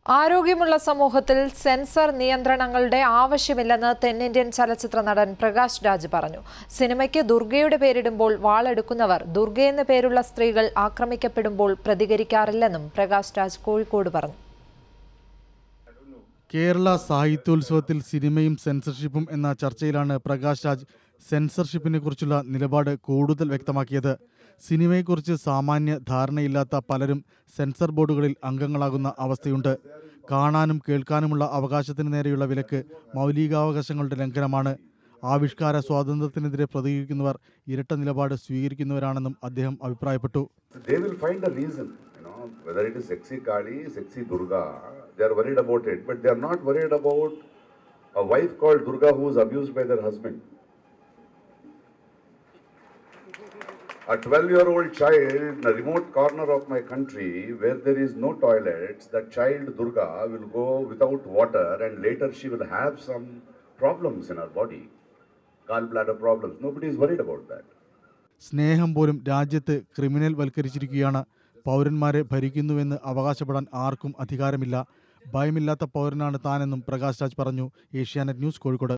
ആരോഗ്യമുള്ള സമൂഹത്തിൽ സെൻസർ നിയന്ത്രണങ്ങളുടെ ആവശ്യമില്ലെന്ന് തെന്നിന്ത്യൻ ചലച്ചിത്ര നടൻ പ്രകാശ് രാജ് പറഞ്ഞു സിനിമയ്ക്ക് ദുർഗയുടെ പേരിടുമ്പോൾ വാളെടുക്കുന്നവർ ദുർഗ എന്ന പേരുള്ള സ്ത്രീകൾ ആക്രമിക്കപ്പെടുമ്പോൾ പ്രതികരിക്കാറില്ലെന്നും പ്രകാശ് രാജ് കോഴിക്കോട് പറഞ്ഞു കേരള സാഹിത്യോത്സവത്തിൽ സിനിമയും സെൻസർഷിപ്പും എന്ന ചർച്ചയിലാണ് പ്രകാശ് രാജ് സെൻസർഷിപ്പിനെ കുറിച്ചുള്ള നിലപാട് കൂടുതൽ വ്യക്തമാക്കിയത് സിനിമയെക്കുറിച്ച് സാമാന്യ ധാരണയില്ലാത്ത പലരും സെൻസർ ബോർഡുകളിൽ അംഗങ്ങളാകുന്ന അവസ്ഥയുണ്ട് കാണാനും കേൾക്കാനുമുള്ള അവകാശത്തിന് നേരെയുള്ള വിലക്ക് മൗലികാവകാശങ്ങളുടെ ലംഘനമാണ് ആവിഷ്കാര സ്വാതന്ത്ര്യത്തിനെതിരെ പ്രതികരിക്കുന്നവർ ഇരട്ട നിലപാട് സ്വീകരിക്കുന്നവരാണെന്നും അദ്ദേഹം അഭിപ്രായപ്പെട്ടു they will find a reason, you know, whether it is sexy Kali, sexy Durga, they are worried about it, but they are not worried about a wife called Durga who is abused by their husband. A 12 year old child in a remote corner of my country where there is no toilets, that child Durga will go without water and later she will have some problems in her body, gallbladder problems. Nobody is worried about that. സ്നേഹം പോലും രാജ്യത്ത് criminal വൽക്കരിച്ചിരിക്കുകയാണ് പൗരന്മാരെ ഭരിക്കുന്നുവെന്ന് അവകാശപ്പെടാൻ ആർക്കും അധികാരമില്ല ഭയമില്ലാത്ത പൗരനാണ് താനെന്നും പ്രകാശ് രാജ് പറഞ്ഞു Asianet news Kozhikode